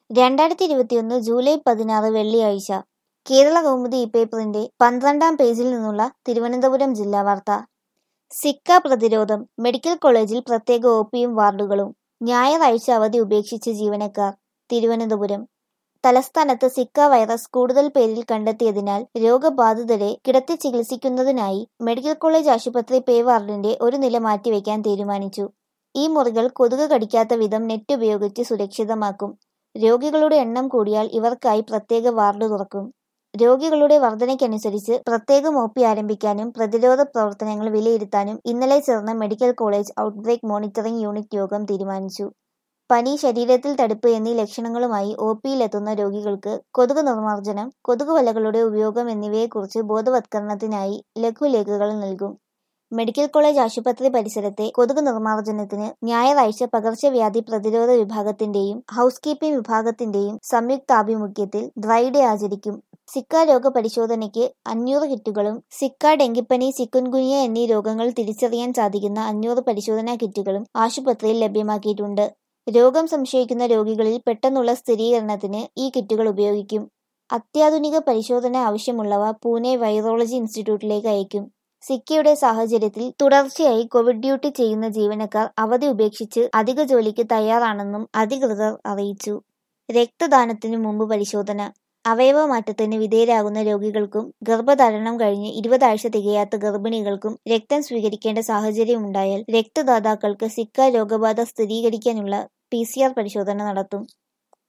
രണ്ടായിരത്തി ഇരുപത്തിയൊന്ന് ജൂലൈ പതിനാറ് വെള്ളിയാഴ്ച കേരള കൗമുദി ഇപ്പേപ്പറിന്റെ പന്ത്രണ്ടാം പേജിൽ നിന്നുള്ള തിരുവനന്തപുരം ജില്ലാ വാർത്ത സിക്ക പ്രതിരോധം മെഡിക്കൽ കോളേജിൽ പ്രത്യേക ഒപിയും വാർഡുകളും ഞായറാഴ്ച അവധി ഉപേക്ഷിച്ച് ജീവനക്കാർ തിരുവനന്തപുരം തലസ്ഥാനത്ത് സിക്ക വൈറസ് കൂടുതൽ പേരിൽ കണ്ടെത്തിയതിനാൽ രോഗബാധിതരെ കിടത്തി ചികിത്സിക്കുന്നതിനായി മെഡിക്കൽ കോളേജ് ആശുപത്രി പേ വാർഡിന്റെ ഒരു നില മാറ്റിവെക്കാൻ തീരുമാനിച്ചു ഈ മുറികൾ കൊതുക് കടിക്കാത്ത വിധം നെറ്റ് ഉപയോഗിച്ച് സുരക്ഷിതമാക്കും രോഗികളുടെ എണ്ണം കൂടിയാൽ ഇവർക്കായി പ്രത്യേക വാർഡ് തുറക്കും രോഗികളുടെ വർധനയ്ക്കനുസരിച്ച് പ്രത്യേക ഒപി ആരംഭിക്കാനും പ്രതിരോധ പ്രവർത്തനങ്ങൾ വിലയിരുത്താനും ഇന്നലെ ചേർന്ന medical college outbreak monitoring unit യോഗം തീരുമാനിച്ചു പനി ശരീരത്തിൽ തടുപ്പ് എന്നീ ലക്ഷണങ്ങളുമായി ഒ പിയിലെത്തുന്ന രോഗികൾക്ക് കൊതുക് നിർമ്മാർജ്ജനം കൊതുക് വലകളുടെ ഉപയോഗം എന്നിവയെക്കുറിച്ച് ബോധവത്കരണത്തിനായി ലഘുലേഖകൾ നൽകും മെഡിക്കൽ കോളേജ് ആശുപത്രി പരിസരത്തെ കൊതുക് നിർമ്മാർജ്ജനത്തിന് ഞായറാഴ്ച പകർച്ചവ്യാധി പ്രതിരോധ വിഭാഗത്തിന്റെയും ഹൗസ് കീപ്പിംഗ് വിഭാഗത്തിന്റെയും സംയുക്താഭിമുഖ്യത്തിൽ ഡ്രൈ ഡേ ആചരിക്കും സിക്ക രോഗ പരിശോധനയ്ക്ക് അഞ്ഞൂറ് കിറ്റുകളും സിക്ക ഡെങ്കിപ്പനി ചിക്കുൻകുനിയ എന്നീ രോഗങ്ങൾ തിരിച്ചറിയാൻ സാധിക്കുന്ന അഞ്ഞൂറ് പരിശോധനാ കിറ്റുകളും ആശുപത്രിയിൽ ലഭ്യമാക്കിയിട്ടുണ്ട് രോഗം സംശയിക്കുന്ന രോഗികളിൽ പെട്ടെന്നുള്ള സ്ഥിരീകരണത്തിന് ഈ കിറ്റുകൾ ഉപയോഗിക്കും അത്യാധുനിക പരിശോധന ആവശ്യമുള്ളവ പൂനെ വൈറോളജി ഇൻസ്റ്റിറ്റ്യൂട്ടിലേക്ക് അയക്കും സിക്കയുടെ സാഹചര്യത്തിൽ തുടർച്ചയായി കോവിഡ് ഡ്യൂട്ടി ചെയ്യുന്ന ജീവനക്കാർ അവധി ഉപേക്ഷിച്ച് അധിക ജോലിക്ക് തയ്യാറാണെന്നും അധികൃതർ അറിയിച്ചു രക്തദാനത്തിനു മുമ്പ് പരിശോധന അവയവമാറ്റത്തിന് വിധേയരാകുന്ന രോഗികൾക്കും ഗർഭധാരണം കഴിഞ്ഞ് ഇരുപതാഴ്ച തികയാത്ത ഗർഭിണികൾക്കും രക്തം സ്വീകരിക്കേണ്ട സാഹചര്യമുണ്ടായാൽ രക്തദാതാക്കൾക്ക് സിക്ക രോഗബാധ സ്ഥിരീകരിക്കാനുള്ള പി പരിശോധന നടത്തും